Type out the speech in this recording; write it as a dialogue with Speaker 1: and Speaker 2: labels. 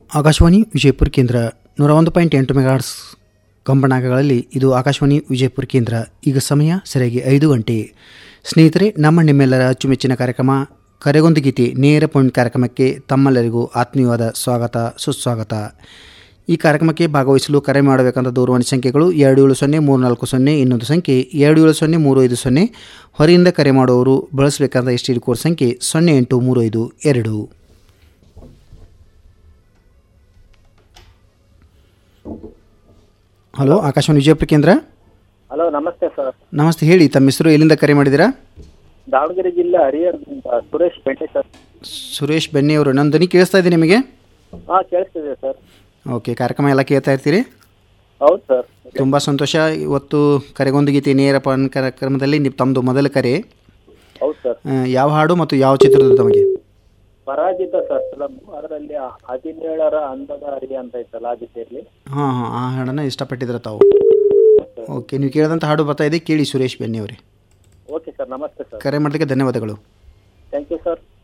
Speaker 1: ಆಕಾಶವಾಣಿ ವಿಜಯಪುರ ಕೇಂದ್ರ ನೂರ ಒಂದು ಪಾಯಿಂಟ್ ಎಂಟು ಮೆಗಾಟ್ಸ್ ಕಂಪನಾಂಕಗಳಲ್ಲಿ ಇದು ಆಕಾಶವಾಣಿ ವಿಜಯಪುರ ಕೇಂದ್ರ ಈಗ ಸಮಯ ಸರಿಯಾಗಿ ಐದು ಗಂಟೆ ಸ್ನೇಹಿತರೆ ನಮ್ಮ ನಿಮ್ಮೆಲ್ಲರ ಅಚ್ಚುಮೆಚ್ಚಿನ ಕಾರ್ಯಕ್ರಮ ಕರೆಗೊಂದು ಗೀತೆ ನೇರ ಪಾಯಿಂಟ್ ಕಾರ್ಯಕ್ರಮಕ್ಕೆ ತಮ್ಮೆಲ್ಲರಿಗೂ ಆತ್ಮೀಯವಾದ ಸ್ವಾಗತ ಸುಸ್ವಾಗತ ಈ ಕಾರ್ಯಕ್ರಮಕ್ಕೆ ಭಾಗವಹಿಸಲು ಕರೆ ಮಾಡಬೇಕಂತ ದೂರವಾಣಿ ಸಂಖ್ಯೆಗಳು ಎರಡು ಏಳು ಸೊನ್ನೆ ಮೂರು ನಾಲ್ಕು ಸೊನ್ನೆ ಇನ್ನೊಂದು ಸಂಖ್ಯೆ ಎರಡು ಏಳು ಸೊನ್ನೆ ಮೂರು ಐದು ಸೊನ್ನೆ ಹೊರೆಯಿಂದ ಕರೆ ಮಾಡುವವರು ಬಳಸಬೇಕಾದ ಎಸ್ ಟಿ ಕೋಡ್ ಸಂಖ್ಯೆ ಸೊನ್ನೆ ಎಂಟು ಮೂರು ಐದು ಎರಡು ಹಲೋ ಆಕಾಶವಾಣಿ ವಿಜಯಪುರ ಕೇಂದ್ರ
Speaker 2: ಹಲೋ ನಮಸ್ತೆ ಸರ್
Speaker 1: ನಮಸ್ತೆ ಹೇಳಿ ತಮ್ಮ ಹೆಸರು ಎಲ್ಲಿಂದ ಕರೆ ಮಾಡಿದ್ದೀರಾ
Speaker 2: ದಾವಣಗೆರೆ ಜಿಲ್ಲೆ ಹರಿಹರದಿಂದ ಸುರೇಶ್ ಬೆಂಟೆ ಸರ್
Speaker 1: ಸುರೇಶ್ ಬೆನ್ನಿ ಅವರು ನನ್ನ ಧ್ವನಿ ಕೇಳಿಸ್ತಾ ಇದೆ ನಿಮಗೆ
Speaker 2: ಹಾಂ ಕೇಳಿಸ್ತಿದೆ ಸರ್
Speaker 1: ಓಕೆ ಕಾರ್ಯಕ್ರಮ ಎಲ್ಲ ಕೇಳ್ತಾ ಇರ್ತೀರಿ
Speaker 2: ಹೌದು ಸರ್
Speaker 1: ತುಂಬ ಸಂತೋಷ ಇವತ್ತು ಕರೆಗೊಂದು ಗೀತೆ ನೇರ ಪಾನ್ ಕಾರ್ಯಕ್ರಮದಲ್ಲಿ ನೀವು ತಮ್ಮದು ಮೊದಲ ಕರೆ
Speaker 2: ಹೌದು ಸರ್
Speaker 1: ಆ, ಯಾವ ಹಾಡು ಮತ್ತು ಯಾವ ಚಿತ್ರದ ತಮಗೆ
Speaker 2: ಪರಾಜಿತ ಸರ್ ಫಿಲಮ್ ಅದರಲ್ಲಿ ಹದಿನೇಳರ ಅಂದದ ಹರಿ ಅಂತ ಇತ್ತಲ್ಲ ಆ ಜೊತೆಯಲ್ಲಿ
Speaker 1: ಹಾಂ ಹಾಂ ಆ ಹಾಡನ್ನು ಇಷ್ಟಪಟ್ಟಿದ್ರೆ ತಾವು ಓಕೆ ನೀವು ಕೇಳಿದಂಥ ಹಾಡು ಬರ್ತಾ ಇದೆ ಕೇಳಿ ಸುರೇಶ್ ಬೆನ್ನಿ ಅವರೇ
Speaker 2: ಓಕೆ ಸರ್ ನಮಸ್ತೆ ಸರ್
Speaker 1: ಕರೆ ಮಾಡೋದಕ್ಕೆ ಧನ್ಯವಾದಗಳು
Speaker 2: ಥ್ಯಾಂಕ್ ಯು ಸರ್